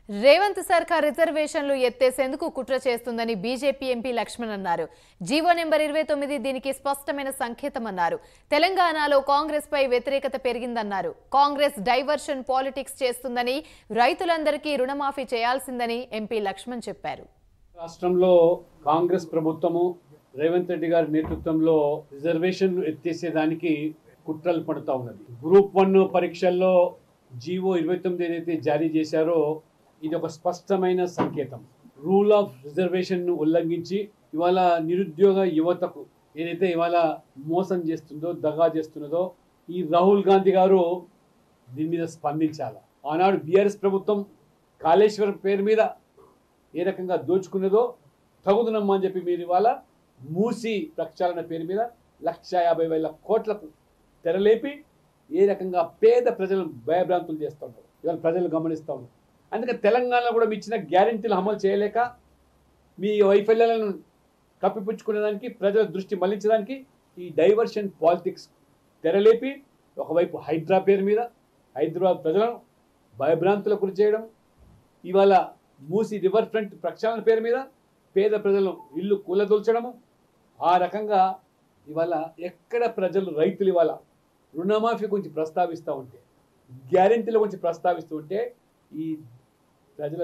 రేవంత్ సర్కార్ రిజర్వేషన్లు ఎత్తేసేందుకు కుట్ర చేస్తుందని బీజేపీ ఎంపీ లక్ష్మణ్ అన్నారు జీవో నెంబర్ ఇరవై తొమ్మిది దీనికి స్పష్టమైన సంకేతమన్నారు తెలంగాణలో కాంగ్రెస్ పై వ్యతిరేకత పెరిగిందన్నారు కాంగ్రెస్ డైవర్షన్ పాలిటిక్స్ చేస్తుందని రైతులందరికీ రుణమాఫీ చేయాల్సిందని ఎంపీ లక్ష్మణ్ చెప్పారు రాష్ట్రంలో కాంగ్రెస్ ప్రభుత్వము రేవంత్ రెడ్డి గారి నేతృత్వంలో రిజర్వేషన్లు ఎత్తేసేదానికి కుట్రలు పడుతూ ఉన్నది గ్రూప్ వన్ పరీక్షల్లో జీవో ఇరవై తొమ్మిది ఏదైతే జారీ చేశారో ఇది ఒక స్పష్టమైన సంకేతం రూల్ ఆఫ్ రిజర్వేషన్ను ఉల్లంఘించి ఇవాళ నిరుద్యోగ యువతకు ఏదైతే ఇవాళ మోసం చేస్తుందో దగా చేస్తున్నదో ఈ రాహుల్ గాంధీ గారు దీని మీద స్పందించాలి ఆనాడు బీఆర్ఎస్ ప్రభుత్వం కాళేశ్వరం పేరు మీద ఏ రకంగా దోచుకున్నదో తగుదనమ్మా అని చెప్పి మీరు ఇవాళ మూసి ప్రక్షాళన పేరు మీద లక్ష యాభై వేల కోట్లకు తెరలేపి ఏ రకంగా పేద ప్రజలను భయభ్రాంతులు చేస్తూ ఉన్నారు ఇవాళ ప్రజలు గమనిస్తూ ఉన్నారు అందుకే తెలంగాణలో కూడా మీ ఇచ్చిన గ్యారెంటీలు అమలు చేయలేక మీ వైఫల్యాలను కప్పిపుచ్చుకునేదానికి ప్రజల దృష్టి మళ్లించడానికి ఈ డైవర్షన్ పాలిటిక్స్ తెరలేపి ఒకవైపు హైడ్రా పేరు మీద హైదరాబాద్ ప్రజలను భయభ్రాంతులకు గురి చేయడం ఇవాళ మూసి రివర్ ఫ్రంట్ ప్రక్షాళన పేరు మీద పేద ప్రజలను ఇల్లు కూలదొల్చడము ఆ రకంగా ఇవాళ ఎక్కడ ప్రజలు రైతులు ఇవాళ రుణమాఫీ గురించి ప్రస్తావిస్తూ ఉంటే గ్యారెంటీల గురించి ప్రస్తావిస్తూ ఉంటే ఈ ప్రజల